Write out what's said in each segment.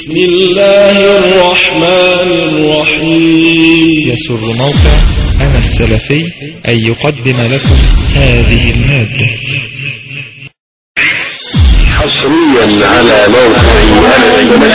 بسم الله الرحمن الرحيم يسر موقع أنا السلفي أن يقدم لكم هذه المادة حصريا على موقع أنا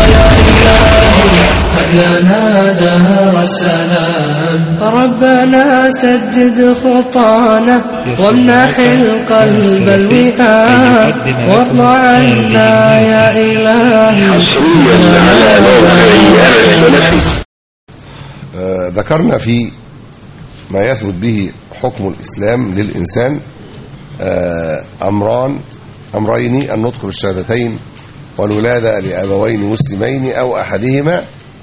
لنا دار السلام ربنا سدد خطانا وامنح القلب الوئام وارض عنا يا إلهي حصريا على موقع أنا آه، ذكرنا في ما يثبت به حكم الإسلام للإنسان آه، أمران أمرين النطق بالشهادتين والولادة لأبوين مسلمين أو أحدهما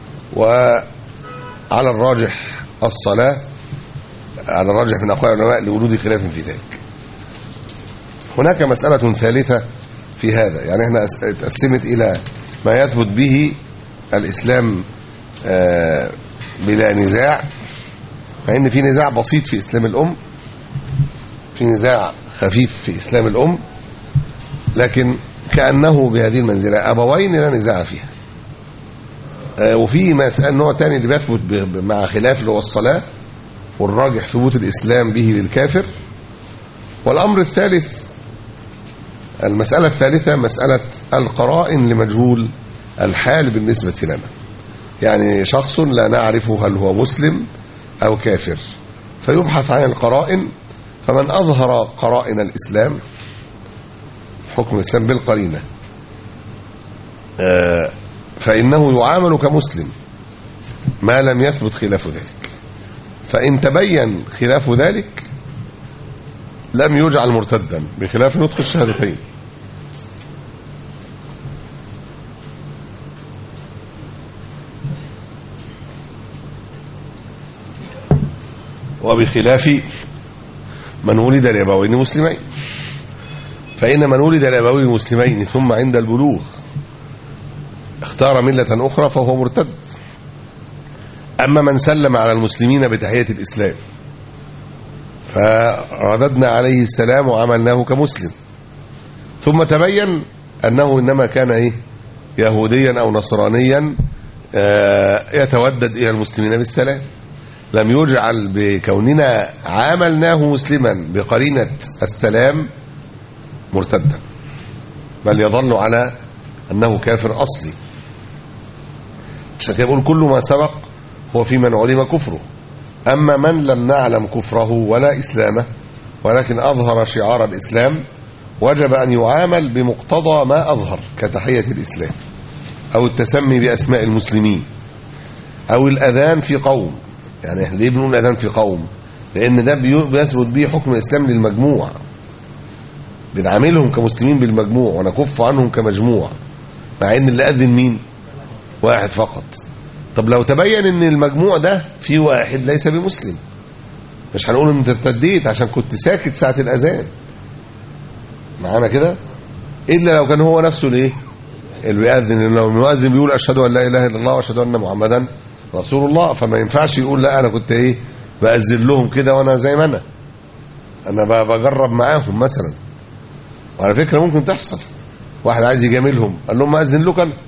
وعلى الراجح الصلاة على الراجح من أقوال العلماء لوجود خلاف في ذلك هناك مسألة ثالثة في هذا يعني احنا أس- اتقسمت إلى ما يثبت به الإسلام آه، بلا نزاع مع ان في نزاع بسيط في اسلام الام في نزاع خفيف في اسلام الام لكن كانه بهذه المنزله ابوين لا نزاع فيها آه، وفي مسألة نوع تاني اللي بيثبت ب- ب- مع خلاف اللي هو الصلاة والراجح ثبوت الإسلام به للكافر والأمر الثالث المسألة الثالثة مسألة القرائن لمجهول الحال بالنسبة لنا يعني شخص لا نعرفه هل هو مسلم أو كافر فيبحث عن القرائن فمن أظهر قرائن الإسلام حكم الإسلام بالقرينة آه، فإنه يعامل كمسلم ما لم يثبت خلاف ذلك فإن تبين خلاف ذلك لم يجعل مرتدا بخلاف نطق الشهادتين وبخلاف من ولد لأبوين مسلمين فإن من ولد لأبوين مسلمين ثم عند البلوغ اختار ملة أخرى فهو مرتد أما من سلم على المسلمين بتحية الإسلام فرددنا عليه السلام وعملناه كمسلم ثم تبين أنه إنما كان إيه يهوديا أو نصرانيا آه، يتودد إلى المسلمين بالسلام لم يجعل بكوننا عاملناه مسلما بقرينة السلام مرتدا بل يظل على أنه كافر أصلي عشان كده يقول كل ما سبق هو في من علم كفره أما من لم نعلم كفره ولا إسلامه ولكن أظهر شعار الإسلام وجب أن يعامل بمقتضى ما أظهر كتحية الإسلام أو التسمي بأسماء المسلمين أو الأذان في قوم يعني إحنا ليه بنقول الأذان في قوم لأن ده بي- بيثبت به حكم الإسلام للمجموع بنعاملهم كمسلمين بالمجموع ونكف عنهم كمجموع مع ان اللي اذن مين واحد فقط طب لو تبين ان المجموع ده في واحد ليس بمسلم مش هنقول ان انت ارتديت عشان كنت ساكت ساعه الاذان معانا كده الا لو كان هو نفسه الايه اللي بيأذن لأن لو المؤذن بيقول اشهد ان لا اله الا الله واشهد ان محمدا رسول الله فما ينفعش يقول لا انا كنت ايه بأذن لهم كده وانا زي ما انا انا ب- بجرب معاهم مثلا وعلى فكره ممكن تحصل واحد عايز يجاملهم قال لهم اذن لك انا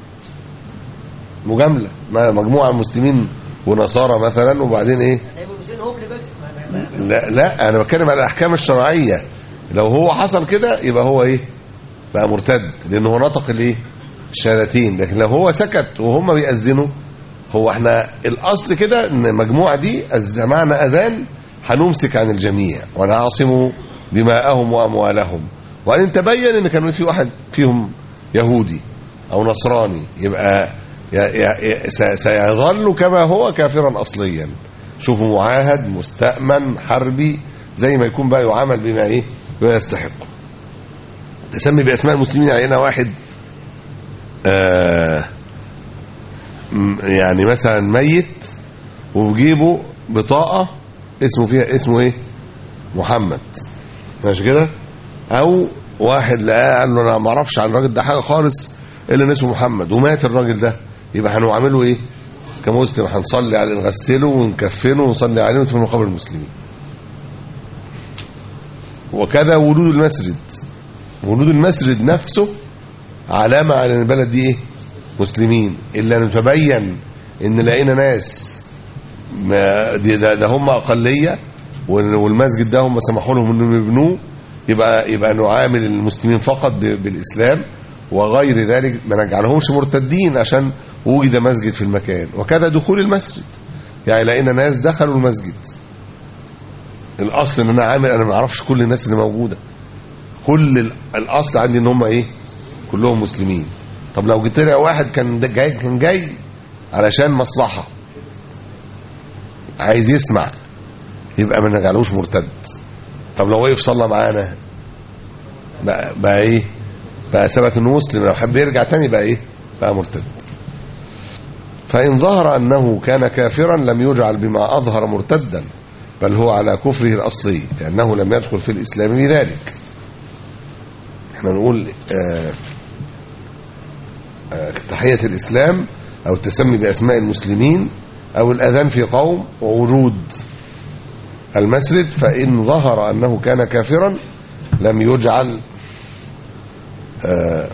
مجامله ما- مجموعه مسلمين ونصارى مثلا وبعدين ايه لا لا انا بتكلم على الاحكام الشرعيه لو هو حصل كده يبقى هو ايه بقى مرتد لان هو نطق الايه الشهادتين لكن لو هو سكت وهم بيأذنوا هو احنا الاصل كده ان المجموعه دي أز- معنى اذان هنمسك عن الجميع ونعصم دماءهم واموالهم وبعدين تبين ان كان في واحد فيهم يهودي او نصراني يبقى ي- ي- ي- س- سيظل كما هو كافرا اصليا شوفوا معاهد مستأمن حربي زي ما يكون بقى يعامل بما ايه بما يستحق تسمي باسماء المسلمين علينا واحد آه م- يعني مثلا ميت وفي جيبه بطاقه اسمه فيها اسمه ايه محمد ماشي كده او واحد لقاه قال له انا ما اعرفش عن الراجل ده حاجه خالص الا ان اسمه محمد ومات الراجل ده يبقى هنعمله ايه كمسلم هنصلي عليه نغسله ونكفنه ونصلي عليه وندفنه قبر المسلمين وكذا ولود المسجد ولود المسجد نفسه علامه على ان البلد دي ايه مسلمين الا ان تبين ان لقينا ناس ما دي- ده, ده هم اقليه وال- والمسجد ده هم سمحوا لهم انهم يبنوه يبقى يبقى نعامل المسلمين فقط ب- بالاسلام وغير ذلك ما نجعلهمش مرتدين عشان وجد مسجد في المكان وكذا دخول المسجد يعني لقينا ناس دخلوا المسجد الاصل ان انا عامل انا ما اعرفش كل الناس اللي موجوده كل ال- الاصل عندي ان هم ايه كلهم مسلمين طب لو جيت لي واحد كان ده جاي كان جاي علشان مصلحه عايز يسمع يبقى ما نجعلوش مرتد طب لو وقف صلى معانا بقى, بقى ايه بقى ثبت انه مسلم لو حب يرجع تاني بقى ايه بقى مرتد فإن ظهر أنه كان كافرا لم يجعل بما أظهر مرتدا بل هو على كفره الأصلي لأنه لم يدخل في الإسلام بذلك احنا نقول آه، آه، تحية الإسلام أو التسمي بأسماء المسلمين أو الأذان في قوم ووجود المسجد فإن ظهر أنه كان كافرا لم يجعل آه،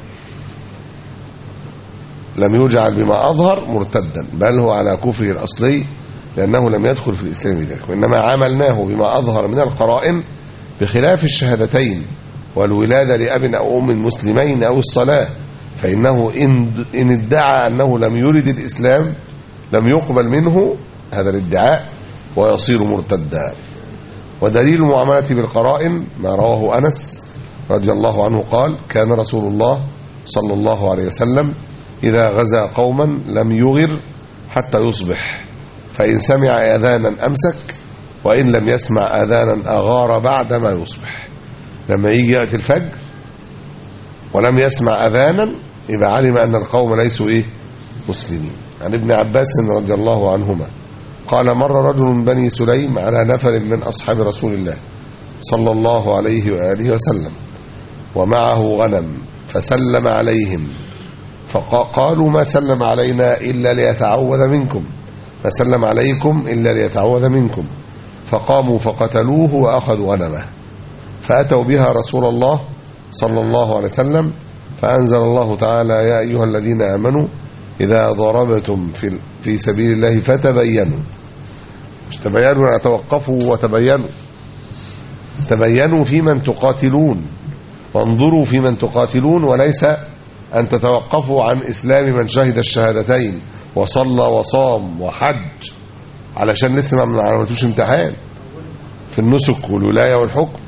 لم يجعل بما أظهر مرتدا بل هو على كفره الأصلي لأنه لم يدخل في الإسلام بذلك وإنما عملناه بما أظهر من القرائن بخلاف الشهادتين والولادة لأب أو أم مسلمين أو الصلاة فإنه إن, إن ادعى أنه لم يرد الإسلام لم يقبل منه هذا الادعاء ويصير مرتدا ودليل المعاملة بالقرائن ما رواه أنس رضي الله عنه قال كان رسول الله صلى الله عليه وسلم إذا غزا قوما لم يغر حتى يصبح فإن سمع آذانا أمسك وإن لم يسمع آذانا أغار بعد ما يصبح لما يجي يأتي الفجر ولم يسمع أذانا إذا علم أن القوم ليسوا إيه مسلمين عن ابن عباس رضي الله عنهما قال مر رجل من بني سليم على نفر من أصحاب رسول الله صلى الله عليه وآله وسلم ومعه غنم فسلم عليهم فقالوا ما سلم علينا إلا ليتعوذ منكم ما سلم عليكم إلا ليتعوذ منكم فقاموا فقتلوه وأخذوا غنمه فأتوا بها رسول الله صلى الله عليه وسلم فأنزل الله تعالى يا أيها الذين آمنوا إذا ضربتم في في سبيل الله فتبينوا مش تبينوا يعني توقفوا وتبينوا تبينوا في من تقاتلون وانظروا في من تقاتلون وليس أن تتوقفوا عن إسلام من شهد الشهادتين وصلى وصام وحج علشان لسه ما عملتوش امتحان في النسك والولاية والحكم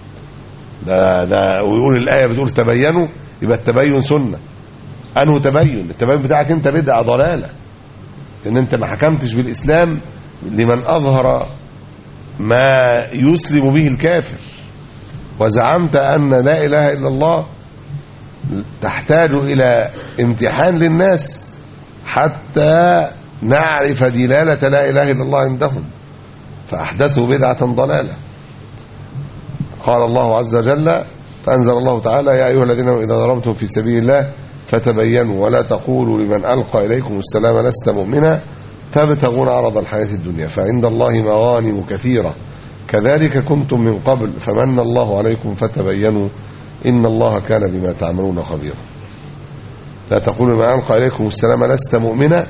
ده ده ويقول الآية بتقول تبينوا يبقى التبين سنة أنه تبين التبين بتاعك أنت بدعة ضلالة لأن أنت ما حكمتش بالإسلام لمن أظهر ما يسلم به الكافر وزعمت أن لا إله إلا الله تحتاج إلى امتحان للناس حتى نعرف دلالة لا إله إلا الله عندهم فأحدثوا بدعة ضلالة قال الله عز وجل فأنزل الله تعالى يا أيها الذين إذا ضربتم في سبيل الله فتبينوا ولا تقولوا لمن ألقى إليكم السلام لست مؤمنا تبتغون عرض الحياة الدنيا فعند الله مغانم كثيرة كذلك كنتم من قبل فمن الله عليكم فتبينوا إن الله كان بما تعملون خبيرا لا تقولوا لمن ألقى إليكم السلام لست مؤمنا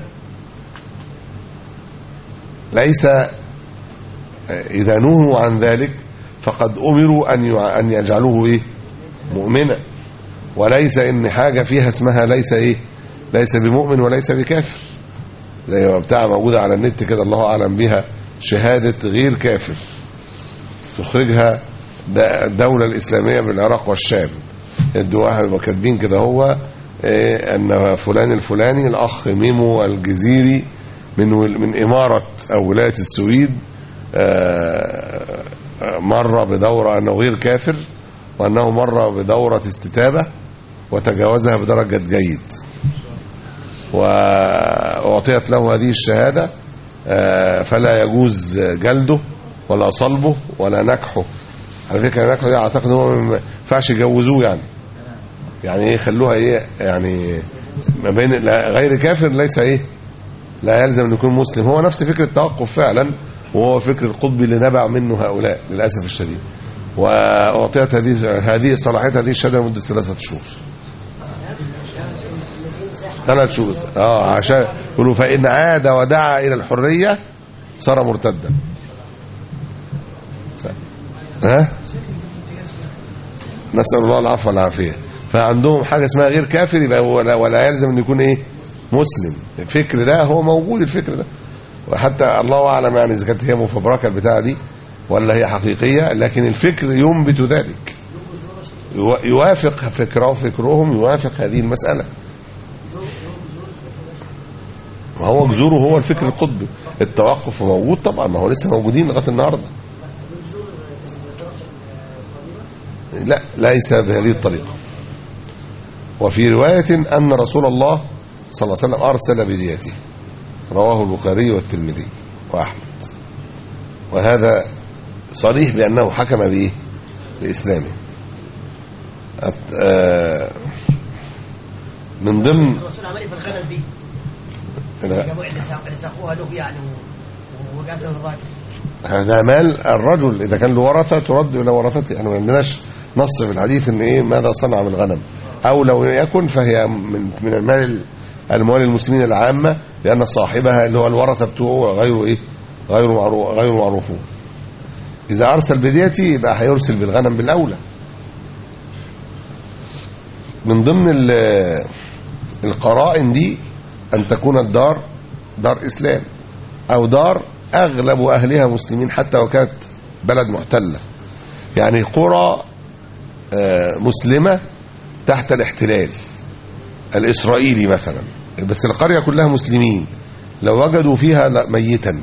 ليس إذا نهوا عن ذلك فقد أمروا أن أن يجعلوه إيه مؤمنا وليس إن حاجة فيها اسمها ليس إيه ليس بمؤمن وليس بكافر زي ما بتاع موجودة على النت كده الله أعلم بها شهادة غير كافر تخرجها الدولة الإسلامية بالعراق والشام ادوا وكاتبين كده هو إيه أن فلان الفلاني الأخ ميمو الجزيري من من إمارة أو ولاية السويد مر بدورة أنه غير كافر وأنه مر بدورة استتابة وتجاوزها بدرجة جيد وأعطيت له هذه الشهادة فلا يجوز جلده ولا صلبه ولا نكحه على فكرة نكحه دي أعتقد هو ما ينفعش يجوزوه يعني يعني ايه خلوها ايه يعني ما بين غير كافر ليس ايه لا يلزم ان يكون مسلم هو نفس فكره التوقف فعلا وهو فكر القطبي اللي نبع منه هؤلاء للاسف الشديد واعطيت هذه هذه صلاحيه هذه الشهاده لمده ثلاثه شهور ثلاث شروط اه عشان يقولوا فان عاد ودعا الى الحريه صار مرتدا ها نسال الله العفو والعافيه فعندهم حاجه اسمها غير كافر يبقى ولا, ولا يلزم ان يكون ايه مسلم الفكر ده هو موجود الفكر ده وحتى الله اعلم يعني اذا كانت هي مفبركه البتاعه دي ولا هي حقيقيه لكن الفكر ينبت ذلك يوا- يوافق فكره فكرهم يوافق هذه المساله ما هو جذوره هو الفكر القطبي التوقف موجود طبعا ما هو لسه موجودين لغايه النهارده لا ليس بهذه الطريقه وفي روايه ان رسول الله صلى الله عليه وسلم ارسل بديته رواه البخاري والترمذي واحمد وهذا صريح بانه حكم بايه باسلامه أت- آه، من ضمن الرسول عمل ايه في الغنم دي؟ لا، جابوا اللي ساق- اللي ساقوها له يعني و- وقاتل الراجل هذا مال الرجل اذا كان له ورثه ترد الى ورثته يعني ما عندناش نص في الحديث ان ايه ماذا صنع بالغنم او لو يكن فهي من من المال اموال المسلمين العامه لان صاحبها اللي هو الورثه بتوعه غير ايه غير معروف غير معروفون اذا ارسل بديته يبقى هيرسل بالغنم بالاولى من ضمن ال- القرائن دي ان تكون الدار دار اسلام او دار اغلب اهلها مسلمين حتى وكانت بلد محتله يعني قرى آه، مسلمه تحت الاحتلال الاسرائيلي مثلا بس القريه كلها مسلمين لو وجدوا فيها ل- ميتا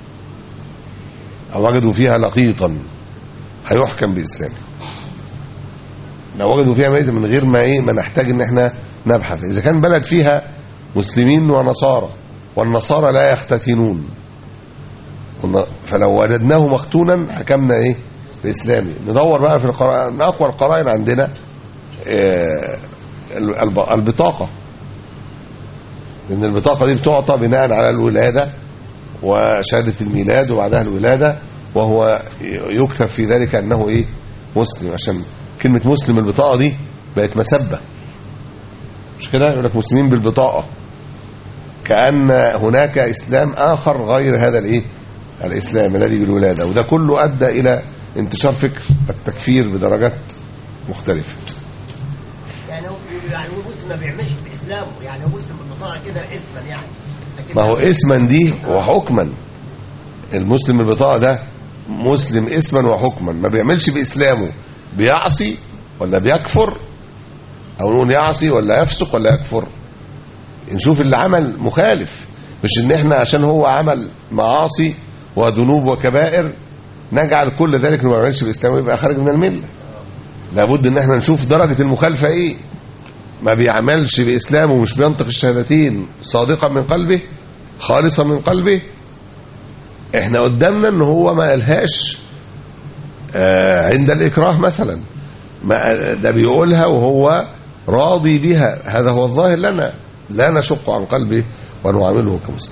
او وجدوا فيها لقيطا هيحكم باسلامه لو وجدوا فيها ميتا من غير ما ايه ما نحتاج ان احنا نبحث اذا كان بلد فيها مسلمين ونصارى والنصارى لا يختتنون قلنا فلو وجدناه مختونا حكمنا ايه باسلامي ندور بقى في القرائن من اقوى القرائن عندنا آه، الب- البطاقه لان البطاقه دي بتعطى بناء على الولاده وشهاده الميلاد وبعدها الولاده وهو يكتب في ذلك انه ايه مسلم عشان كلمه مسلم البطاقه دي بقت مسبه مش كده يقول لك مسلمين بالبطاقه كأن هناك إسلام آخر غير هذا الإيه الإسلام الذي بالولادة وده كله أدى إلى انتشار فكر التكفير بدرجات مختلفة يعني هو بيقولوا يعني هو مسلم ما بيعملش باسلامه يعني هو مسلم بالبطاقه كده اسما يعني لكن ما هو اسما دي وحكما المسلم البطاقة ده مسلم اسما وحكما ما بيعملش بإسلامه بيعصي ولا بيكفر أو نقول يعصي ولا يفسق ولا يكفر نشوف اللي عمل مخالف مش ان احنا عشان هو عمل معاصي وذنوب وكبائر نجعل كل ذلك انه ما يعملش باسلامه ويبقى خارج من المله لابد ان احنا نشوف درجه المخالفه ايه ما بيعملش باسلامه ومش بينطق الشهادتين صادقا من قلبه خالصا من قلبه احنا قدامنا ان هو ما قالهاش آه، عند الاكراه مثلا ما ده بيقولها وهو راضي بها هذا هو الظاهر لنا لا نشق عن قلبه ونعامله كمسلم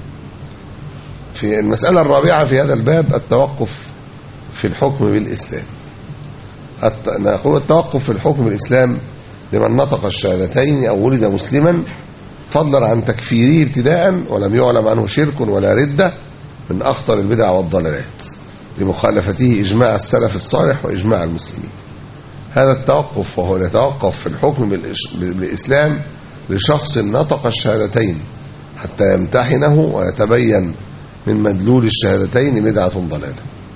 في المسألة الرابعة في هذا الباب التوقف في الحكم بالإسلام الت... نقول التوقف في الحكم بالإسلام لمن نطق الشهادتين أو ولد مسلما فضلا عن تكفيره ابتداء ولم يعلم عنه شرك ولا ردة من أخطر البدع والضلالات لمخالفته إجماع السلف الصالح وإجماع المسلمين هذا التوقف وهو يتوقف في الحكم بالإش- بالإسلام لشخص نطق الشهادتين حتى يمتحنه ويتبين من مدلول الشهادتين بدعة ضلالة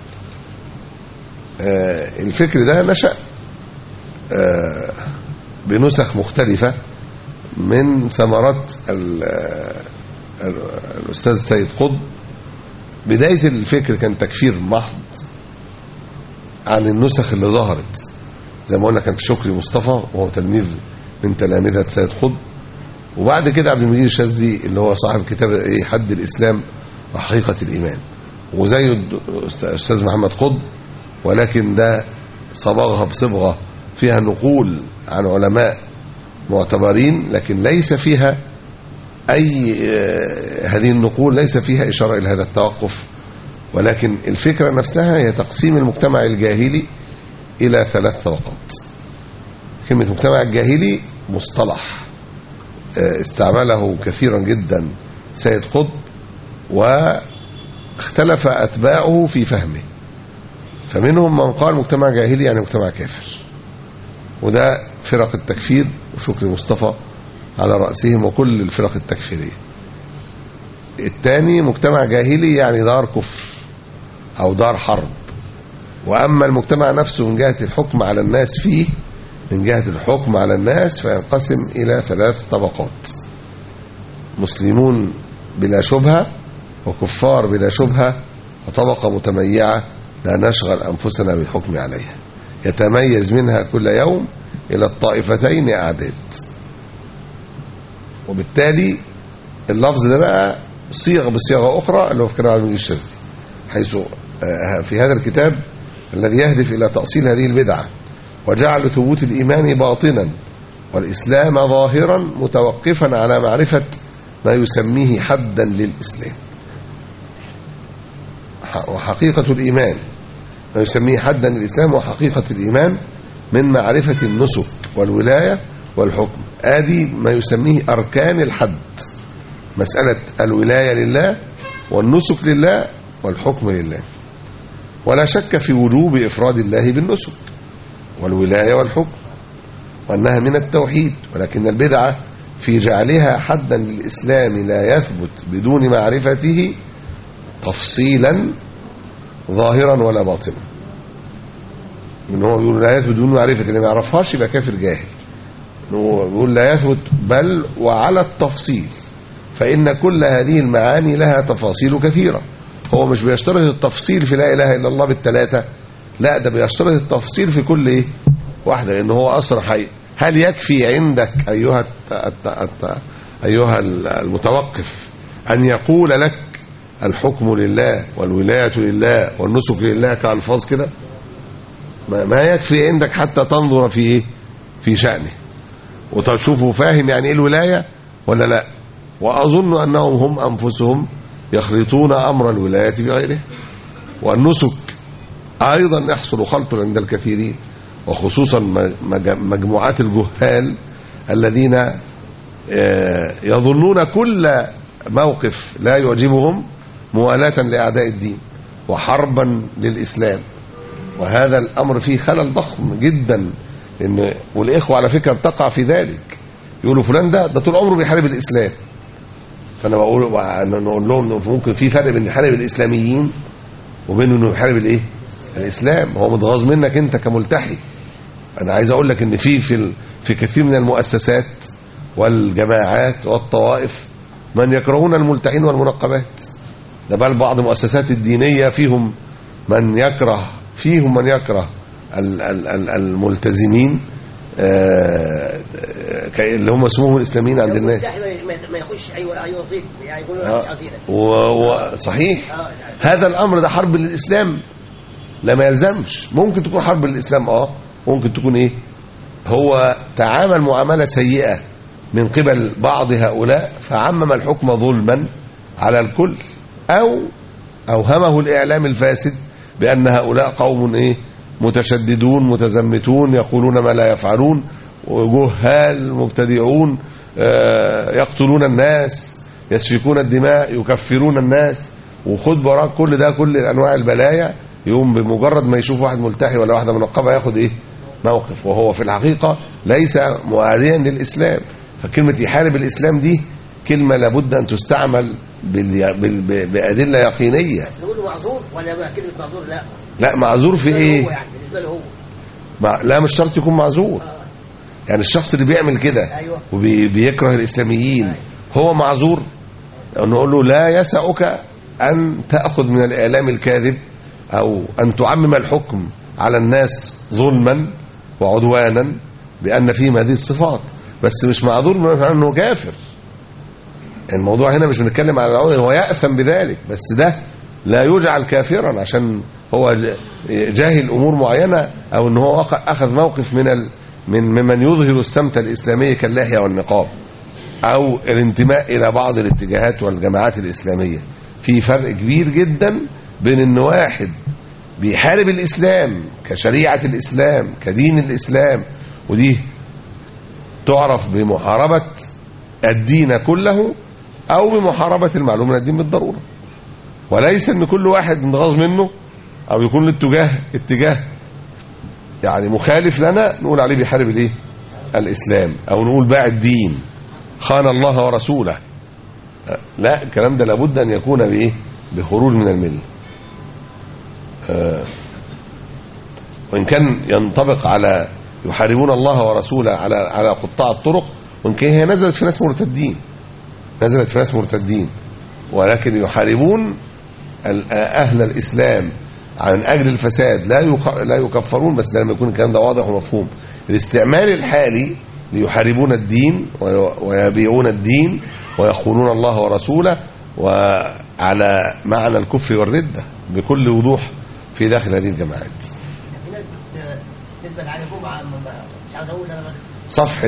آه، الفكر ده نشأ آه، بنسخ مختلفة من ثمرات ال- آه، ال- الأستاذ سيد قطب بداية الفكر كان تكفير محض عن النسخ اللي ظهرت زي ما قلنا كان في شكري مصطفى وهو تلميذ من تلامذة سيد قطب وبعد كده عبد المجيد الشاذلي اللي هو صاحب كتاب ايه حد الاسلام وحقيقه الايمان وزيه الد- الاستاذ محمد قطب ولكن ده صبغها بصبغه فيها نقول عن علماء معتبرين لكن ليس فيها اي آه، هذه النقول ليس فيها اشاره الى هذا التوقف ولكن الفكره نفسها هي تقسيم المجتمع الجاهلي الى ثلاث طبقات كلمه مجتمع الجاهلي مصطلح آه، استعمله كثيرا جدا سيد قطب واختلف أتباعه في فهمه فمنهم من قال مجتمع جاهلي يعني مجتمع كافر وده فرق التكفير وشكري مصطفى على رأسهم وكل الفرق التكفيرية الثاني مجتمع جاهلي يعني دار كفر أو دار حرب وأما المجتمع نفسه من جهة الحكم على الناس فيه من جهة الحكم على الناس فينقسم إلى ثلاث طبقات مسلمون بلا شبهة وكفار بلا شبهة وطبقة متميعة لا نشغل أنفسنا بالحكم عليها يتميز منها كل يوم إلى الطائفتين أعداد وبالتالي اللفظ ده بقى صيغ بصيغة أخرى اللي هو في كلام عبد المجيد الشاذلي حيث آه، في هذا الكتاب الذي يهدف إلى تأصيل هذه البدعة وجعل ثبوت الإيمان باطنا والإسلام ظاهرا متوقفا على معرفة ما يسميه حدا للإسلام ح- وحقيقة الإيمان ما يسميه حدا للإسلام وحقيقة الإيمان من معرفة النسك والولاية والحكم آدي ما يسميه أركان الحد مسألة الولاية لله والنسك لله والحكم لله ولا شك في وجوب إفراد الله بالنسك والولاية والحكم وأنها من التوحيد ولكن البدعة في جعلها حدا للإسلام لا يثبت بدون معرفته تفصيلا ظاهرا ولا باطنا ان هو بيقول لا يثبت بدون معرفة اللي ما يعرفهاش يبقى كافر جاهل إن هو بيقول لا يثبت بل وعلى التفصيل فإن كل هذه المعاني لها تفاصيل كثيرة هو مش بيشترط التفصيل في لا إله إلا الله بالثلاثة لا ده بيشترط التفصيل في كل إيه واحدة لأن هو أصلا حي هل يكفي عندك أيها الت... الت... الت... أيها المتوقف أن يقول لك الحكم لله والولاية لله والنسك لله كألفاظ كده ما, ما يكفي عندك حتى تنظر في إيه في شأنه وتشوفه فاهم يعني إيه الولاية ولا لا وأظن أنهم هم أنفسهم يخلطون أمر الولاية بغيره والنسك أيضا يحصل خلط عند الكثيرين وخصوصا مج- مجموعات الجهال الذين آه، يظنون كل موقف لا يعجبهم موالاة لأعداء الدين وحربا للإسلام وهذا الأمر فيه خلل ضخم جدا إن والإخوة على فكرة بتقع في ذلك يقولوا فلان ده ده طول عمره بيحارب الإسلام فأنا بقول نقول لهم إنه ممكن في فرق بين يحارب الإسلاميين وبين إنه يحارب الإيه؟ الإسلام هو متغاظ منك أنت كملتحي أنا عايز أقول لك إن في في ال- في كثير من المؤسسات والجماعات والطوائف من يكرهون الملتحين والمنقبات ده بل بعض المؤسسات الدينية فيهم من يكره فيهم من يكره ال- ال- ال- الملتزمين آه، آه، كي- اللي هم اسمهم الإسلاميين عند الناس ما ما يخش اي اي وظيفه يعني يقولوا آه. مش عايزينك و- و- صحيح اه هذا الامر ده حرب للاسلام لا ما يلزمش ممكن تكون حرب للاسلام اه ممكن تكون ايه هو تعامل معامله سيئه من قبل بعض هؤلاء فعمم الحكم ظلما على الكل او اوهمه الاعلام الفاسد بان هؤلاء قوم ايه متشددون متزمتون يقولون ما لا يفعلون وجهال مبتدعون آه، يقتلون الناس يسفكون الدماء يكفرون الناس وخد وراك كل ده كل انواع البلايا يقوم بمجرد ما يشوف واحد ملتحي ولا واحده منقبه ياخد ايه موقف وهو في الحقيقه ليس معاديا للاسلام فكلمه يحارب الاسلام دي كلمه لابد ان تستعمل بال... بال... بادله يقينيه بس نقول له معذور ولا ما كلمه معذور لا لا معذور في بالنسبة له ايه هو يعني بالنسبه له هو مع... لا مش شرط يكون معذور يعني الشخص اللي بيعمل كده ايوه وبيكره الإسلاميين هو معذور نقول له لا يسعك أن تأخذ من الإعلام الكاذب أو أن تعمم الحكم على الناس ظلما وعدوانا بأن فيهم هذه الصفات بس مش معذور من أنه كافر الموضوع هنا مش بنتكلم على العذر هو يأسم بذلك بس ده لا يجعل كافرا عشان هو ج- جاهل أمور معينة أو أن هو وقع- أخذ موقف من ال من ممن يظهر السمت الإسلامي كاللحية والنقاب أو الانتماء إلى بعض الاتجاهات والجماعات الإسلامية في فرق كبير جدا بين أن واحد بيحارب الإسلام كشريعة الإسلام كدين الإسلام ودي تعرف بمحاربة الدين كله أو بمحاربة المعلوم من الدين بالضرورة وليس أن كل واحد نتغاظ منه أو يكون له اتجاه اتجاه يعني مخالف لنا نقول عليه بيحارب الايه الإسلام أو نقول باع الدين خان الله ورسوله لا الكلام ده لابد أن يكون بإيه بخروج من المله آه، وإن كان ينطبق على يحاربون الله ورسوله على على قطاع الطرق وإن كان هي نزلت في ناس مرتدين نزلت في ناس مرتدين ولكن يحاربون ال- أهل الإسلام عن أجل الفساد لا يق- لا يكفرون بس ده لما يكون الكلام ده واضح ومفهوم الاستعمال الحالي ليحاربون الدين وي- ويبيعون الدين ويخونون الله ورسوله وعلى معنى الكفر والردة بكل وضوح في داخل هذه الجماعات في ناس بت- نسبة على جمعة ما- ما- مش عاوز اقول انا بس صفحة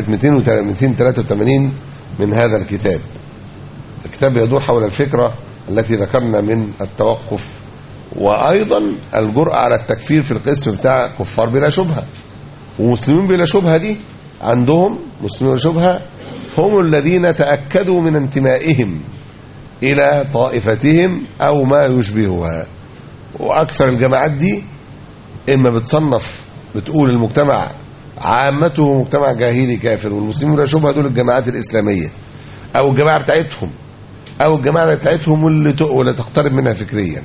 283 من هذا الكتاب الكتاب يدور حول الفكرة التي ذكرنا من التوقف وأيضا الجرأة على التكفير في القسم بتاع كفار بلا شبهة ومسلمين بلا شبهة دي عندهم مسلمين بلا شبهة هم الذين تأكدوا من انتمائهم إلى طائفتهم أو ما يشبهها وأكثر الجماعات دي إما بتصنف بتقول المجتمع عامته مجتمع جاهلي كافر والمسلمين لا شبهه دول الجماعات الإسلامية أو الجماعة بتاعتهم أو الجماعة بتاعتهم اللي ت- واللي تقترب منها فكريا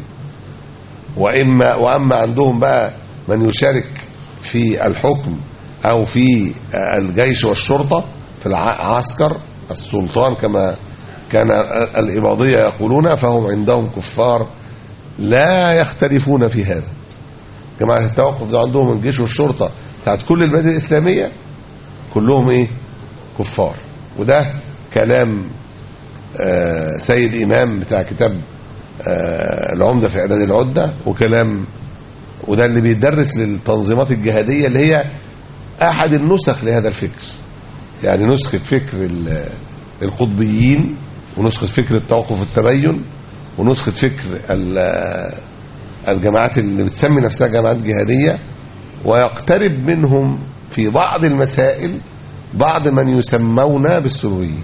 وإما وأما عندهم بقى من يشارك في الحكم أو في الجيش والشرطة في العسكر السلطان كما كان الإباضية يقولون فهم عندهم كفار لا يختلفون في هذا جماعة التوقف ده عندهم الجيش والشرطة بتاعت كل البلاد الإسلامية كلهم إيه كفار وده كلام آه، سيد إمام بتاع كتاب آه، العمدة في إعداد العدة وكلام وده اللي بيدرس للتنظيمات الجهادية اللي هي أحد النسخ لهذا الفكر يعني نسخة فكر ال- القطبيين ونسخة فكر التوقف والتبين ونسخة فكر ال- الجماعات اللي بتسمي نفسها جماعات جهادية ويقترب منهم في بعض المسائل بعض من يسمون بالسروريين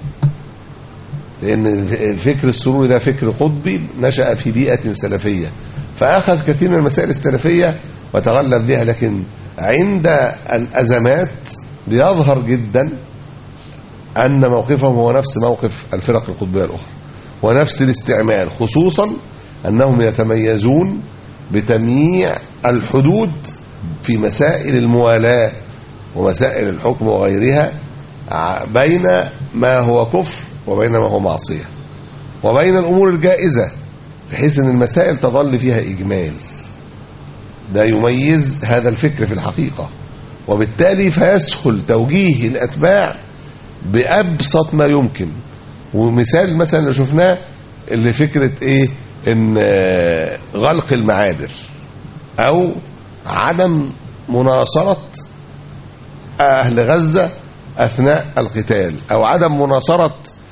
لأن الفكر السروري ده فكر قطبي نشأ في بيئة سلفية فأخذ كثير من المسائل السلفية وتغلب بها لكن عند الأزمات بيظهر جدا أن موقفهم هو نفس موقف الفرق القطبية الأخرى ونفس الاستعمال خصوصا أنهم يتميزون بتمييع الحدود في مسائل الموالاة ومسائل الحكم وغيرها ع- بين ما هو كفر وبين ما هو معصية وبين الأمور الجائزة بحيث أن المسائل تظل فيها إجمال ده يميز هذا الفكر في الحقيقة وبالتالي فيسهل توجيه الأتباع بأبسط ما يمكن ومثال مثلا اللي شفناه اللي فكرة ايه ان آه، غلق المعابر او عدم مناصرة اهل غزة اثناء القتال او عدم مناصرة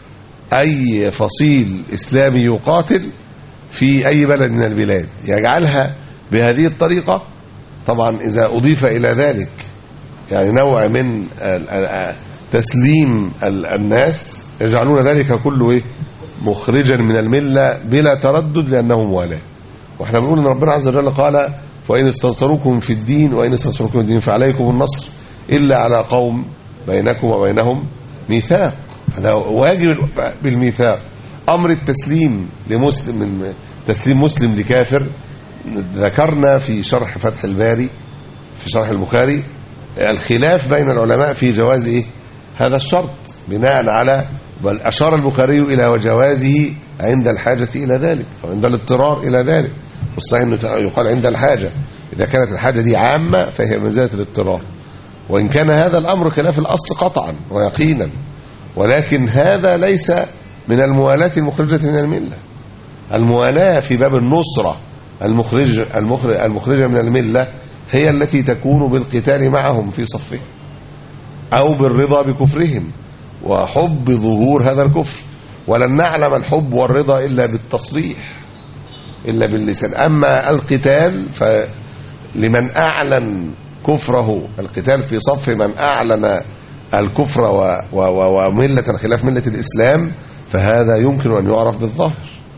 اي فصيل اسلامي يقاتل في اي بلد من البلاد يجعلها بهذه الطريقة طبعا اذا اضيف الى ذلك يعني نوع من ال- ال- تسليم ال- الناس يجعلون ذلك كله ايه مخرجا من المله بلا تردد لانه موالاه واحنا بنقول ان ربنا عز وجل قال وان استنصروكم في الدين وان استنصروكم في الدين فعليكم النصر الا على قوم بينكم وبينهم ميثاق هذا واجب بالميثاق امر التسليم لمسلم من تسليم مسلم لكافر ذكرنا في شرح فتح الباري في شرح البخاري الخلاف بين العلماء في جواز إيه؟ هذا الشرط بناء على بل أشار البخاري إلى جوازه عند الحاجة إلى ذلك وعند الاضطرار إلى ذلك والصحيح أنه يقال عند الحاجة إذا كانت الحاجة دي عامة فهي منزلة الاضطرار وإن كان هذا الأمر خلاف الأصل قطعا ويقينا ولكن هذا ليس من الموالاة المخرجة من الملة الموالاة في باب النصرة المخرج المخرج المخرجة من الملة هي التي تكون بالقتال معهم في صفهم أو بالرضا بكفرهم وحب ظهور هذا الكفر ولن نعلم الحب والرضا إلا بالتصريح إلا باللسان أما القتال فلمن أعلن كفره القتال في صف من أعلن الكفر و- و- و- وملة خلاف ملة الإسلام فهذا يمكن أن يعرف بالظاهر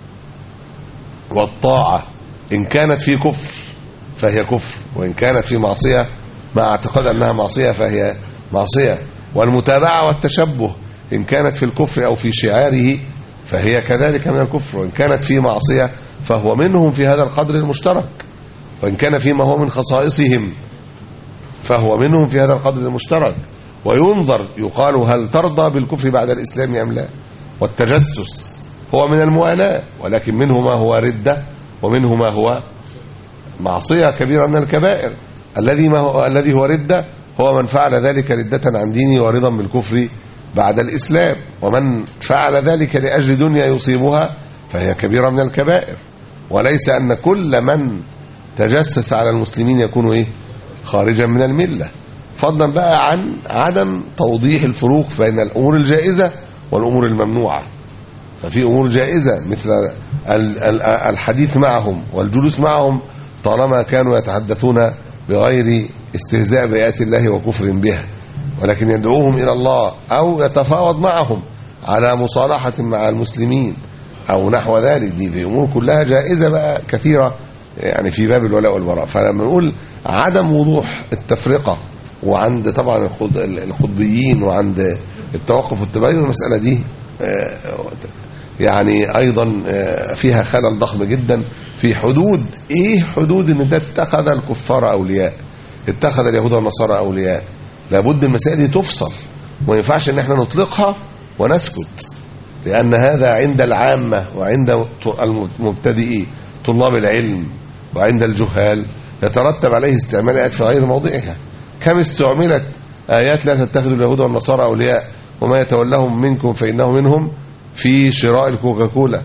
والطاعة إن كانت في كفر فهي كفر وإن كانت في معصية مع اعتقاد أنها معصية فهي معصية والمتابعة والتشبه إن كانت في الكفر أو في شعاره فهي كذلك من الكفر وإن كانت في معصية فهو منهم في هذا القدر المشترك وإن كان فيما هو من خصائصهم فهو منهم في هذا القدر المشترك وينظر يقال هل ترضى بالكفر بعد الإسلام أم لا والتجسس هو من الموالاة ولكن منه ما هو ردة ومنه ما هو معصية كبيرة من الكبائر الذي ما هو الذي هو ردة هو من فعل ذلك ردة عن دينه ورضا بالكفر بعد الإسلام ومن فعل ذلك لأجل دنيا يصيبها فهي كبيرة من الكبائر وليس أن كل من تجسس على المسلمين يكون إيه خارجا من الملة فضلا بقى عن عدم توضيح الفروق بين الأمور الجائزة والأمور الممنوعة ففي أمور جائزة مثل ال- ال- الحديث معهم والجلوس معهم طالما كانوا يتحدثون بغير استهزاء بآيات الله وكفر بها ولكن يدعوهم إلى الله أو يتفاوض معهم على مصالحة مع المسلمين أو نحو ذلك دي في أمور كلها جائزة بقى كثيرة يعني في باب الولاء والبراء فلما نقول عدم وضوح التفرقة وعند طبعا الخض- القطبيين وعند التوقف والتباين المسألة دي آه، يعني ايضا آه، فيها خلل ضخم جدا في حدود ايه حدود ان ده اتخذ الكفار اولياء اتخذ اليهود والنصارى اولياء لابد المسائل دي تفصل وما ينفعش ان احنا نطلقها ونسكت لان هذا عند العامه وعند المبتدئين طلاب العلم وعند الجهال يترتب عليه استعمال ايات في غير موضعها كم استعملت ايات لا تتخذوا اليهود والنصارى اولياء وما يتولهم منكم فانه منهم في شراء الكوكاكولا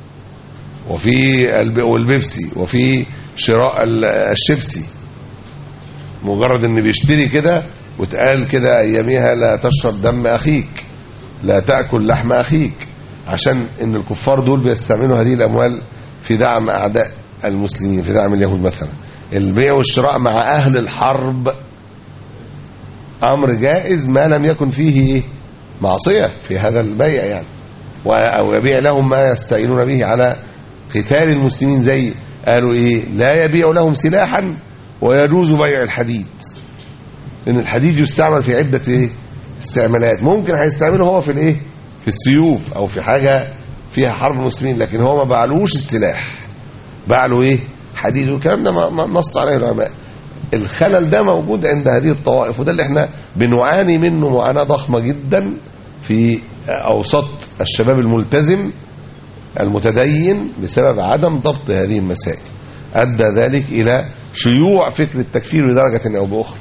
وفي الب- والبيبسي وفي شراء ال- الشيبسي مجرد ان بيشتري كده وتقال كده اياميها لا تشرب دم اخيك لا تاكل لحم اخيك عشان ان الكفار دول بيستعملوا هذه الاموال في دعم اعداء المسلمين في دعم اليهود مثلا البيع والشراء مع اهل الحرب امر جائز ما لم يكن فيه إيه؟ معصيه في هذا البيع يعني و- او يبيع لهم ما يستعينون به على قتال المسلمين زي قالوا ايه لا يبيع لهم سلاحا ويجوز بيع الحديد لان الحديد يستعمل في عده ايه استعمالات ممكن هيستعمله هو في الايه في السيوف او في حاجه فيها حرب المسلمين لكن هو ما باعلوش السلاح باعله ايه حديد والكلام ده ما- ما نص عليه العلماء الخلل ده موجود عند هذه الطوائف وده اللي احنا بنعاني منه معاناه ضخمه جدا في اوسط الشباب الملتزم المتدين بسبب عدم ضبط هذه المسائل ادى ذلك الى شيوع فكر التكفير بدرجه او باخرى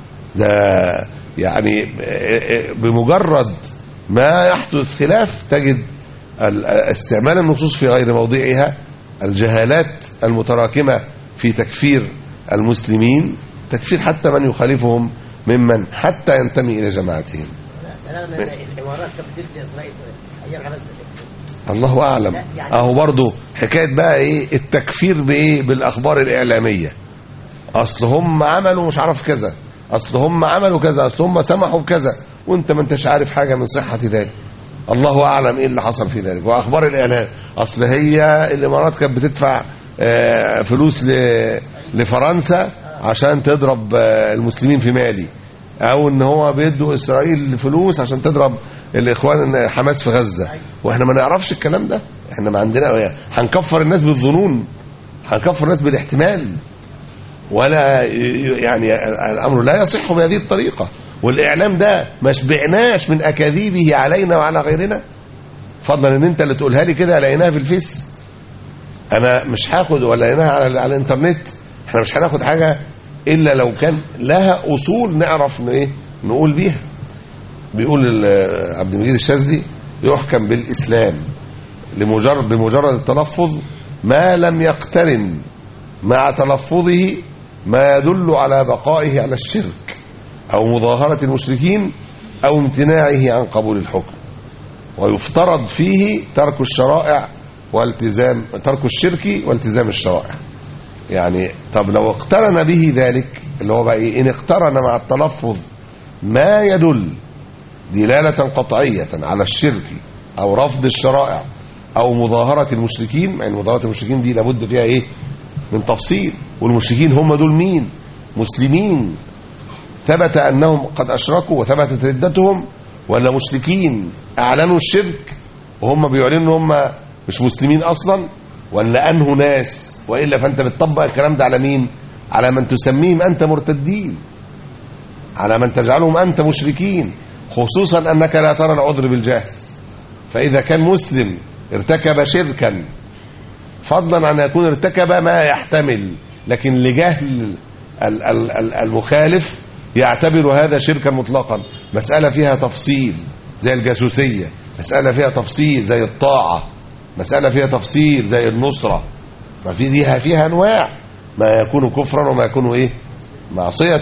ده يعني بمجرد ما يحدث خلاف تجد ال- استعمال النصوص في غير موضعها الجهالات المتراكمه في تكفير المسلمين تكفير حتى من يخالفهم ممن حتى ينتمي الى جماعتهم سلام الامارات كانت بتدي اسرائيل ايام حماس الله اعلم اهو برضو حكايه بقى ايه التكفير بايه بالاخبار الاعلاميه اصل هم عملوا مش عارف كذا اصل هم عملوا كذا اصل هم سمحوا بكذا وانت ما انتش عارف حاجه من صحه ذلك الله اعلم ايه اللي حصل في ذلك واخبار الاعلام اصل هي الامارات كانت بتدفع آه، فلوس ل- لفرنسا عشان تضرب آه، المسلمين في مالي او ان هو بيدوا اسرائيل فلوس عشان تضرب الاخوان حماس في غزه واحنا ما نعرفش الكلام ده احنا ما عندنا هنكفر الناس بالظنون هنكفر الناس بالاحتمال ولا ي- يعني الامر لا يصح بهذه الطريقه والاعلام ده ما شبعناش من اكاذيبه علينا وعلى غيرنا فضلا ان انت اللي تقولها لي كده لقيناها في الفيس انا مش هاخد ولا لقيناها على, على الانترنت احنا مش هناخد حاجه الا لو كان لها اصول نعرف ن- ايه نقول بيها بيقول ال- عبد المجيد الشاذلي يحكم بالاسلام لمجرد بمجرد التلفظ ما لم يقترن مع تلفظه ما يدل على بقائه على الشرك او مظاهره المشركين او امتناعه عن قبول الحكم ويفترض فيه ترك الشرائع والتزام ترك الشرك والتزام الشرائع يعني طب لو اقترن به ذلك اللي هو بقى ايه ان اقترن مع التلفظ ما يدل دلالة قطعية على الشرك أو رفض الشرائع أو مظاهرة المشركين يعني مظاهرة المشركين دي لابد فيها إيه من تفصيل والمشركين هم دول مين مسلمين ثبت أنهم قد أشركوا وثبتت ردتهم ولا مشركين أعلنوا الشرك وهم بيعلنوا ان هم مش مسلمين أصلا ولا أنه ناس وإلا فأنت بتطبق الكلام ده على مين على من تسميهم أنت مرتدين على من تجعلهم أنت مشركين خصوصا أنك لا ترى العذر بالجهل فإذا كان مسلم ارتكب شركا فضلا عن أن يكون ارتكب ما يحتمل لكن لجهل ال- ال- ال- المخالف يعتبر هذا شركا مطلقا مسألة فيها تفصيل زي الجاسوسية مسألة فيها تفصيل زي الطاعة مسألة فيها تفصيل زي النصرة ففي ديها فيها أنواع ما يكون كفرا وما يكون إيه معصية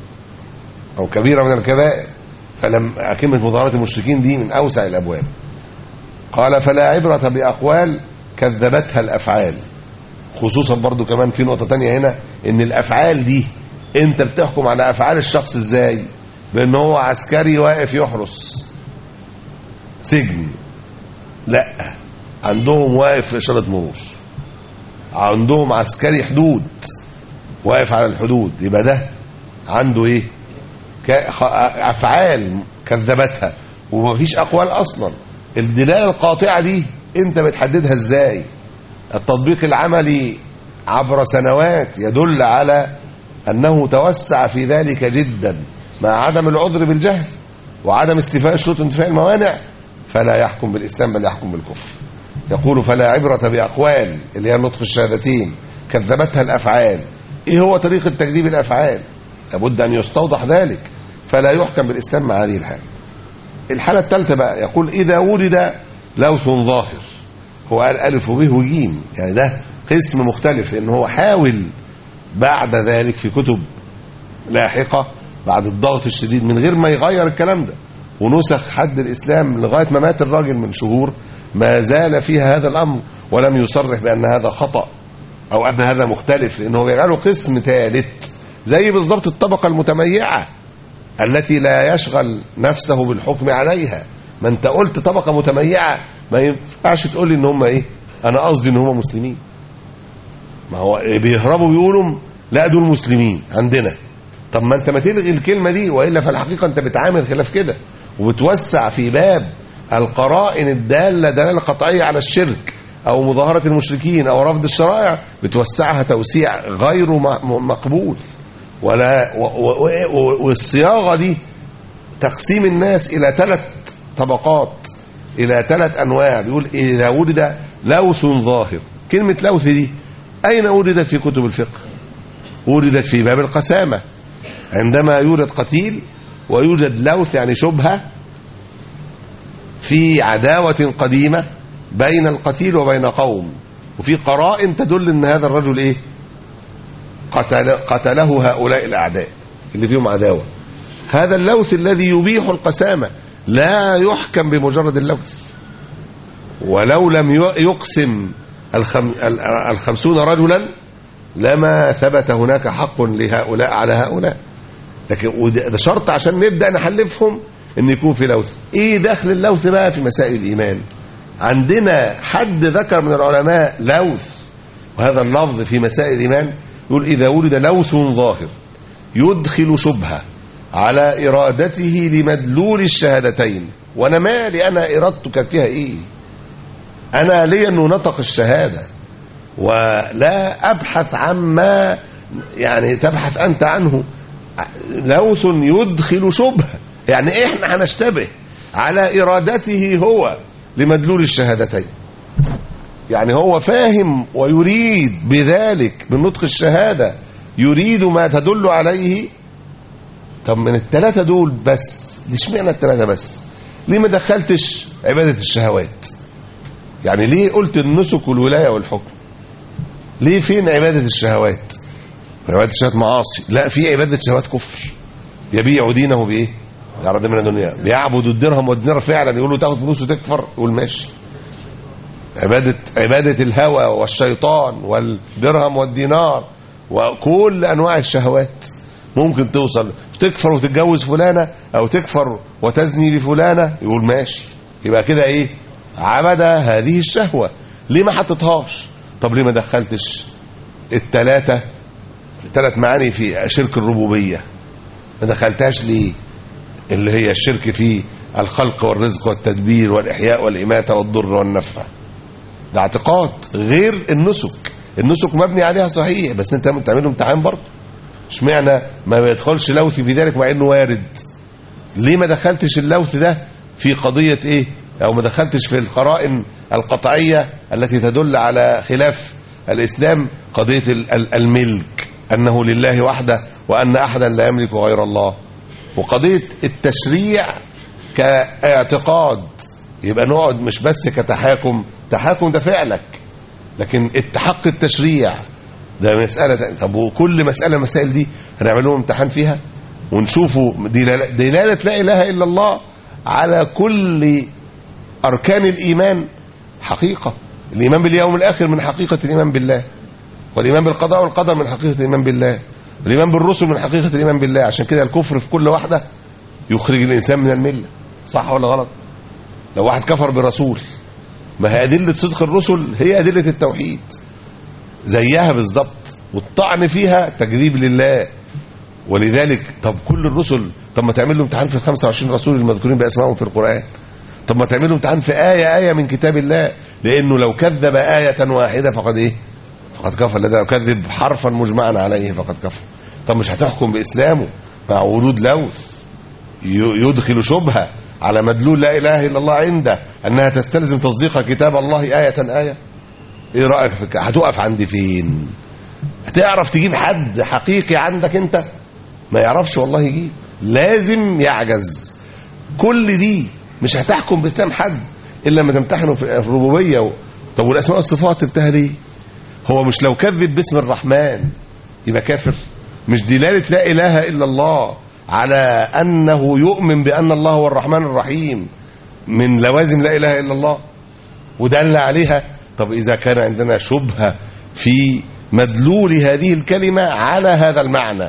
أو كبيرة من الكبائر فلم كلمة مظاهرة المشركين دي من أوسع الأبواب قال فلا عبرة بأقوال كذبتها الأفعال خصوصا برضو كمان في نقطة تانية هنا ان الأفعال دي انت بتحكم على أفعال الشخص ازاي بان هو عسكري واقف يحرس سجن لا عندهم واقف في إشارة مرور عندهم عسكري حدود واقف على الحدود يبقى ده عنده ايه ك- خ- افعال كذبتها ومفيش اقوال اصلا الدلاله القاطعه دي انت بتحددها ازاي التطبيق العملي عبر سنوات يدل على انه توسع في ذلك جدا مع عدم العذر بالجهل وعدم استيفاء شروط انتفاء الموانع فلا يحكم بالاسلام بل يحكم بالكفر يقول فلا عبرة بأقوال اللي هي نطق الشهادتين كذبتها الأفعال إيه هو طريقة تكذيب الأفعال لابد أن يستوضح ذلك فلا يحكم بالإسلام مع هذه الحالة الحالة الثالثة بقى يقول إذا ولد لوث ظاهر هو قال ألف وبه وجيم يعني ده قسم مختلف لأن هو حاول بعد ذلك في كتب لاحقة بعد الضغط الشديد من غير ما يغير الكلام ده ونسخ حد الإسلام لغاية ما مات الراجل من شهور ما زال فيها هذا الأمر ولم يصرح بأن هذا خطأ أو أن هذا مختلف لأنه بيجعله قسم ثالث زي بالضبط الطبقة المتميعة التي لا يشغل نفسه بالحكم عليها ما انت قلت طبقة متميعة ما ينفعش تقول لي ان هم ايه انا قصدي ان هم مسلمين ما هو بيهربوا بيقولوا لا دول مسلمين عندنا طب ما انت ما تلغي الكلمة دي وإلا في الحقيقة انت بتعامل خلاف كده وبتوسع في باب القرائن الدالة دلالة قطعية على الشرك أو مظاهرة المشركين أو رفض الشرائع بتوسعها توسيع غير م- م- مقبول ولا و- و- و- والصياغة دي تقسيم الناس إلى ثلاث طبقات إلى ثلاث أنواع بيقول إذا ولد لوث ظاهر كلمة لوث دي أين وجدت في كتب الفقه وجدت في باب القسامة عندما يوجد قتيل ويوجد لوث يعني شبهة في عداوة قديمة بين القتيل وبين قوم وفي قرائن تدل ان هذا الرجل ايه قتل قتله هؤلاء الاعداء اللي فيهم عداوة هذا اللوث الذي يبيح القسامة لا يحكم بمجرد اللوث ولو لم ي- يقسم الخم ال- الخمسون رجلا لما ثبت هناك حق لهؤلاء على هؤلاء لكن وده ده شرط عشان نبدا نحلفهم ان يكون في لوث ايه دخل اللوث بقى في مسائل الايمان عندنا حد ذكر من العلماء لوث وهذا اللفظ في مسائل الايمان يقول اذا ولد لوث ظاهر يدخل شبهه على ارادته لمدلول الشهادتين وانا مالي انا ارادته كانت فيها ايه انا لي انه نطق الشهاده ولا ابحث عما يعني تبحث انت عنه لوث يدخل شبهه يعني احنا هنشتبه على ارادته هو لمدلول الشهادتين يعني هو فاهم ويريد بذلك من نطق الشهاده يريد ما تدل عليه طب من الثلاثه دول بس اشمعنى الثلاثه بس ليه ما دخلتش عباده الشهوات يعني ليه قلت النسك والولايه والحكم ليه فين عباده الشهوات عباده الشهوات معاصي لا في عباده شهوات كفر يبيع دينه بايه يعرض من الدنيا بيعبد الدرهم والدينار فعلا يقول له تاخد فلوس وتكفر يقول ماشي عباده عباده الهوى والشيطان والدرهم والدينار وكل انواع الشهوات ممكن توصل تكفر وتتجوز فلانة او تكفر وتزني بفلانة يقول ماشي يبقى كده ايه عبد هذه الشهوة ليه ما حطتهاش طب ليه ما دخلتش التلاتة الثلاث معاني في شرك الربوبية ما دخلتهاش ليه اللي هي الشرك في الخلق والرزق والتدبير والإحياء والإماتة والضر والنفع ده اعتقاد غير النسك النسك مبني عليها صحيح بس انت بتعمله امتحان برضه اشمعنى ما بيدخلش لوث في ذلك مع انه وارد ليه ما دخلتش اللوث ده في قضية ايه او ما دخلتش في القرائن القطعية التي تدل على خلاف الاسلام قضية ال- ال- الملك انه لله وحده وان احدا لا يملك غير الله وقضية التشريع كاعتقاد يبقى نقعد مش بس كتحاكم تحاكم ده فعلك لكن التحق التشريع ده مسألة تانية. طب وكل مسألة مسائل دي هنعمل لهم امتحان فيها ونشوفوا دلالة, دلالة لا إله إلا الله على كل أركان الإيمان حقيقة الإيمان باليوم الآخر من حقيقة الإيمان بالله والإيمان بالقضاء والقدر من حقيقة الإيمان بالله والإيمان بالرسل من حقيقة الإيمان بالله عشان كده الكفر في كل واحدة يخرج الإنسان من الملة صح ولا غلط لو واحد كفر برسول ما هي أدلة صدق الرسل هي أدلة التوحيد زيها بالظبط والطعن فيها تكذيب لله ولذلك طب كل الرسل طب ما تعمل له امتحان في ال 25 رسول المذكورين باسمائهم في القرآن طب ما تعمل له امتحان في آية آية من كتاب الله لأنه لو كذب آية واحدة فقد إيه فقد كفر لذا لو كذب حرفا مجمعا عليه فقد كفر طب مش هتحكم بإسلامه مع ورود لوث ي- يدخل شبهة على مدلول لا إله إلا الله عنده أنها تستلزم تصديق كتاب الله آية آية ايه رايك في كده؟ هتقف عند فين هتعرف تجيب حد حقيقي عندك انت ما يعرفش والله يجيب لازم يعجز كل دي مش هتحكم باسلام حد الا لما تمتحنه في الربوبيه و... طب والاسماء والصفات سبتها ليه هو مش لو كذب باسم الرحمن يبقى كافر مش دلاله لا اله الا الله على انه يؤمن بان الله هو الرحمن الرحيم من لوازم لا اله الا الله ودل عليها طب إذا كان عندنا شبهة في مدلول هذه الكلمة على هذا المعنى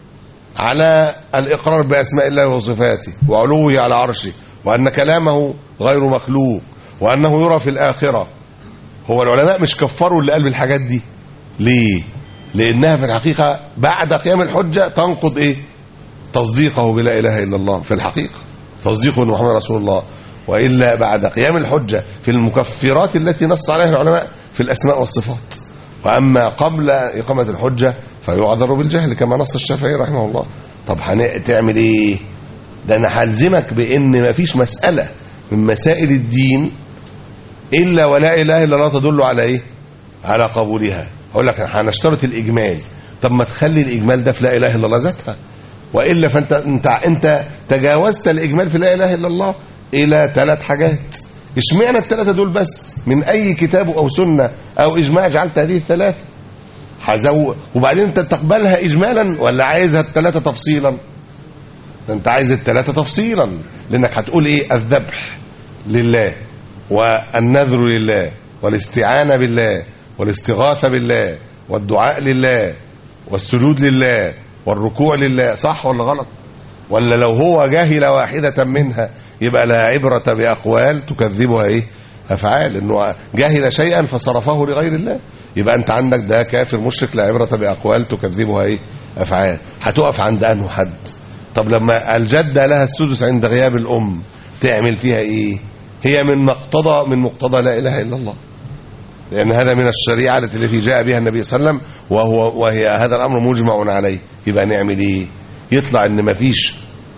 على الإقرار بأسماء الله وصفاته وعلوه على عرشه وأن كلامه غير مخلوق وأنه يرى في الآخرة هو العلماء مش كفروا اللي قال بالحاجات دي ليه لأنها في الحقيقة بعد قيام الحجة تنقض إيه تصديقه بلا إله إلا الله في الحقيقة تصديقه أن محمد رسول الله وإلا بعد قيام الحجة في المكفرات التي نص عليها العلماء في الأسماء والصفات وأما قبل إقامة الحجة فيعذر بالجهل كما نص الشافعي رحمه الله طب هتعمل إيه ده أنا هلزمك بأن ما فيش مسألة من مسائل الدين إلا ولا إله إلا الله تدل على إيه على قبولها أقول لك هنشترط الإجمال طب ما تخلي الإجمال ده في لا إله إلا الله ذاتها وإلا فأنت أنت, أنت تجاوزت الإجمال في لا إله إلا الله الى ثلاث حاجات اشمعنى الثلاثه دول بس من اي كتاب او سنه او اجماع جعلت هذه الثلاثه هزود وبعدين انت تقبلها اجمالا ولا عايزها الثلاثه تفصيلا ده انت عايز الثلاثه تفصيلا لانك هتقول ايه الذبح لله والنذر لله والاستعانه بالله والاستغاثه بالله والدعاء لله والسجود لله والركوع لله صح ولا غلط ولا لو هو جاهل واحدة منها يبقى لا عبرة بأقوال تكذبها إيه أفعال إنه جاهل شيئا فصرفه لغير الله يبقى أنت عندك ده كافر مشرك لا عبرة بأقوال تكذبها إيه أفعال هتقف عند أنه حد طب لما الجدة لها السدس عند غياب الأم تعمل فيها إيه هي من مقتضى من مقتضى لا إله إلا الله لأن هذا من الشريعة التي جاء بها النبي صلى الله عليه وسلم وهو وهي هذا الأمر مجمع عليه يبقى نعمل إيه يطلع ان مفيش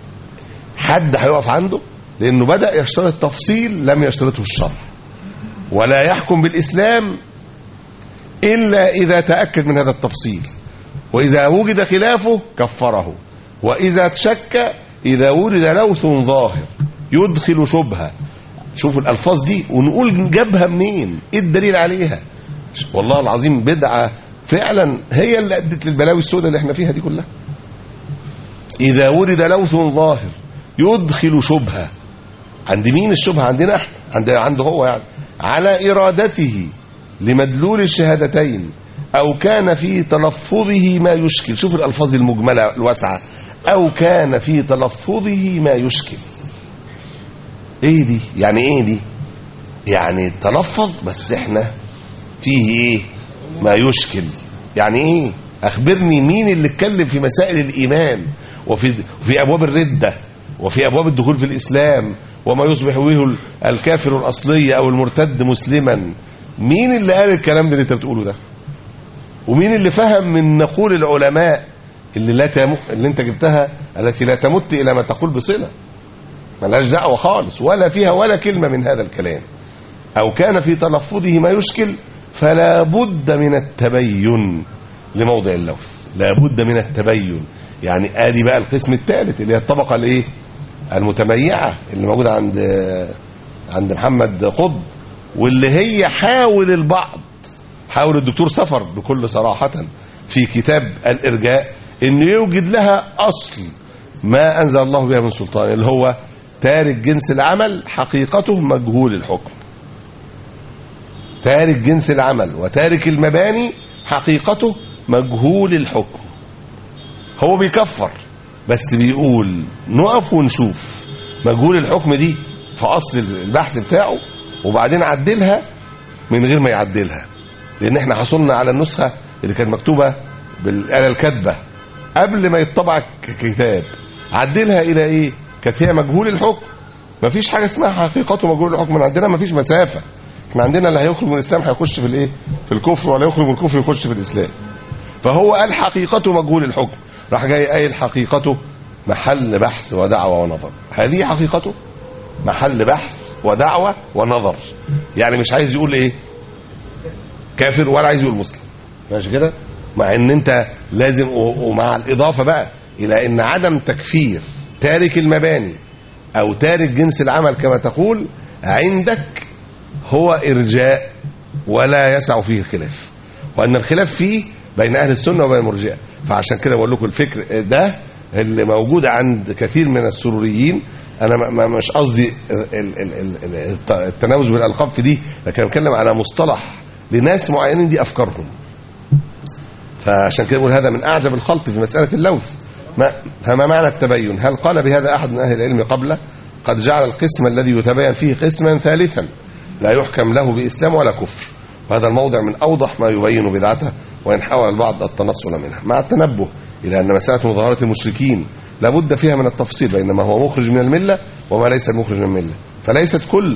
حد هيقف عنده لانه بدا يشترط تفصيل لم يشترطه الشرع ولا يحكم بالاسلام الا اذا تاكد من هذا التفصيل واذا وجد خلافه كفره واذا شك اذا ورد لوث ظاهر يدخل شبهه شوفوا الالفاظ دي ونقول جابها منين ايه الدليل عليها والله العظيم بدعه فعلا هي اللي ادت للبلاوي السوداء اللي احنا فيها دي كلها إذا ورد لوث ظاهر يدخل شبهة عند مين الشبهة عندنا احنا عند عنده هو يعني على إرادته لمدلول الشهادتين أو كان في تلفظه ما يشكل شوف الألفاظ المجملة الواسعة أو كان في تلفظه ما يشكل ايه دي يعني ايه دي يعني تلفظ بس احنا فيه ايه ما يشكل يعني ايه اخبرني مين اللي اتكلم في مسائل الايمان وفي في ابواب الرده وفي ابواب الدخول في الاسلام وما يصبح به الكافر الاصلي او المرتد مسلما مين اللي قال الكلام ده اللي انت بتقوله ده ومين اللي فهم من نقول العلماء اللي لا تم... اللي انت جبتها التي لا تمت الى ما تقول بصله ملهاش دعوه خالص ولا فيها ولا كلمه من هذا الكلام او كان في تلفظه ما يشكل فلا بد من التبين لموضع اللوث لا بد من التبين يعني ادي بقى القسم الثالث اللي هي الطبقه الايه المتميعه اللي موجوده عند عند محمد قطب واللي هي حاول البعض حاول الدكتور سفر بكل صراحه في كتاب الارجاء انه يوجد لها اصل ما انزل الله بها من سلطان اللي هو تارك جنس العمل حقيقته مجهول الحكم تارك جنس العمل وتارك المباني حقيقته مجهول الحكم هو بيكفر بس بيقول نقف ونشوف مجهول الحكم دي في اصل البحث بتاعه وبعدين عدلها من غير ما يعدلها لان احنا حصلنا على النسخه اللي كانت مكتوبه بالاله الكاتبه قبل ما يطبع ككتاب عدلها الى ايه كانت هي مجهول الحكم مفيش حاجه اسمها حقيقته مجهول الحكم من عندنا مفيش مسافه احنا عندنا اللي هيخرج من الاسلام هيخش في الايه في الكفر ولا يخرج من الكفر يخش في الاسلام فهو قال حقيقته مجهول الحكم راح جاي قايل حقيقته محل بحث ودعوه ونظر هذه حقيقته محل بحث ودعوه ونظر يعني مش عايز يقول ايه كافر ولا عايز يقول مسلم ماشي كده مع ان انت لازم ومع الاضافه بقى الى ان عدم تكفير تارك المباني او تارك جنس العمل كما تقول عندك هو ارجاء ولا يسع فيه الخلاف وان الخلاف فيه بين اهل السنه وبين المرجئه فعشان كده بقول لكم الفكر ده اللي موجود عند كثير من السروريين انا ما مش قصدي التناوز بالالقاب في دي لكن انا بتكلم على مصطلح لناس معينين دي افكارهم فعشان كده بقول هذا من اعجب الخلط في مساله اللوث ما فما معنى التبين هل قال بهذا احد من اهل العلم قبله قد جعل القسم الذي يتبين فيه قسما ثالثا لا يحكم له باسلام ولا كفر وهذا الموضع من اوضح ما يبين بدعته وان حاول البعض التنصل منها مع التنبه الى ان مساله مظاهره المشركين لابد فيها من التفصيل بين ما هو مخرج من المله وما ليس مخرج من المله فليست كل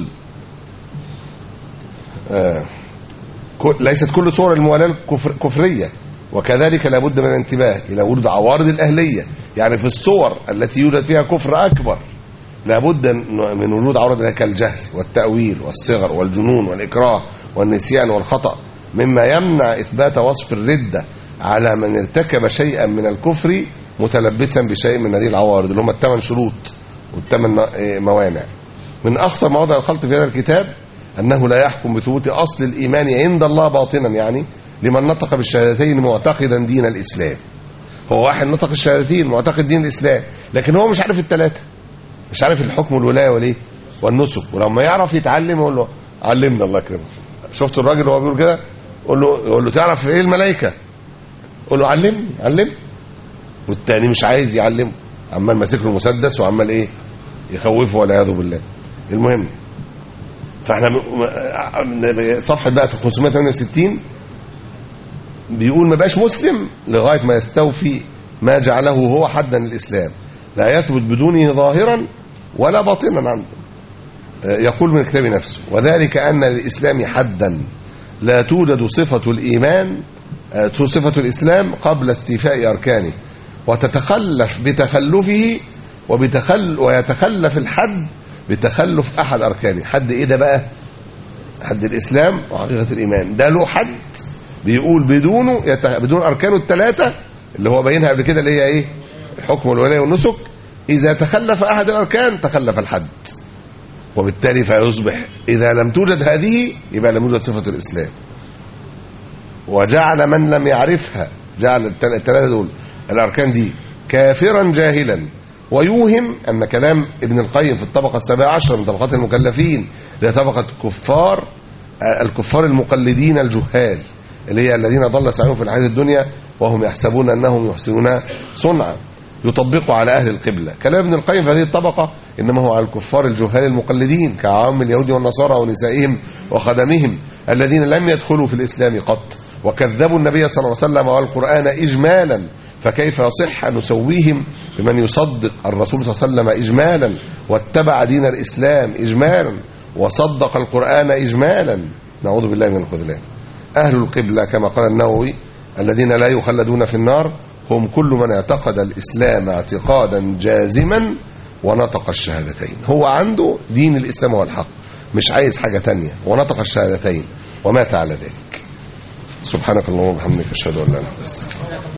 آه ليست كل صور الموالاه كفر كفريه وكذلك لابد من الانتباه الى وجود عوارض الاهليه يعني في الصور التي يوجد فيها كفر اكبر لابد من وجود عوارض كالجهل والتاويل والصغر والجنون والاكراه والنسيان والخطا مما يمنع اثبات وصف الرده على من ارتكب شيئا من الكفر متلبسا بشيء من هذه العوارض اللي هم الثمان شروط والثمان موانع من اخطر مواضع الخلط في هذا الكتاب انه لا يحكم بثبوت اصل الايمان عند الله باطنا يعني لمن نطق بالشهادتين معتقدا دين الاسلام هو واحد نطق الشهادتين معتقد دين الاسلام لكن هو مش عارف الثلاثه مش عارف الحكم والولايه والايه والنسك ولما يعرف يتعلم يقول له علمنا الله يكرمك شفت الراجل وهو بيقول كده قول له يقول له تعرف ايه الملائكه قول له علمني علم والتاني مش عايز يعلمه عمال ماسك له المسدس وعمال ايه يخوفه والعياذ بالله المهم فاحنا صفحه بقى 568 بيقول ما بقاش مسلم لغايه ما يستوفي ما جعله هو حدا للاسلام لا يثبت بدونه ظاهرا ولا باطنا عنده يقول من الكتاب نفسه وذلك ان للاسلام حدا لا توجد صفه الايمان صفه الاسلام قبل استيفاء اركانه وتتخلف بتخلفه وبتخل ويتخلف الحد بتخلف احد اركانه حد ايه ده بقى حد الاسلام وحقيقه الايمان ده له حد بيقول بدونه يتخ... بدون اركانه الثلاثه اللي هو بينها قبل كده اللي هي ايه الحكم والولايه والنسك اذا تخلف احد الاركان تخلف الحد وبالتالي فيصبح اذا لم توجد هذه يبقى لم يوجد صفه الاسلام وجعل من لم يعرفها جعل الثلاثه دول الاركان دي كافرا جاهلا ويوهم ان كلام ابن القيم في الطبقه السابعه عشر من طبقات المكلفين اللي هي طبقه كفار الكفار المقلدين الجهال اللي هي الذين ضل سعيهم في الحياه الدنيا وهم يحسبون انهم يحسنون صنعا يطبقه على أهل القبلة كلام ابن القيم في هذه الطبقة إنما هو على الكفار الجهال المقلدين كعوام اليهود والنصارى ونسائهم وخدمهم الذين لم يدخلوا في الإسلام قط وكذبوا النبي صلى الله عليه وسلم والقرآن إجمالا فكيف يصح أن نسويهم بمن يصدق الرسول صلى الله عليه وسلم إجمالا واتبع دين الإسلام إجمالا وصدق القرآن إجمالا نعوذ بالله من الخذلان أهل القبلة كما قال النووي الذين لا يخلدون في النار هم كل من اعتقد الإسلام اعتقادا جازما ونطق الشهادتين هو عنده دين الإسلام هو الحق مش عايز حاجة تانية ونطق الشهادتين ومات على ذلك سبحانك اللهم وبحمدك اشهد ان لا اله الا انت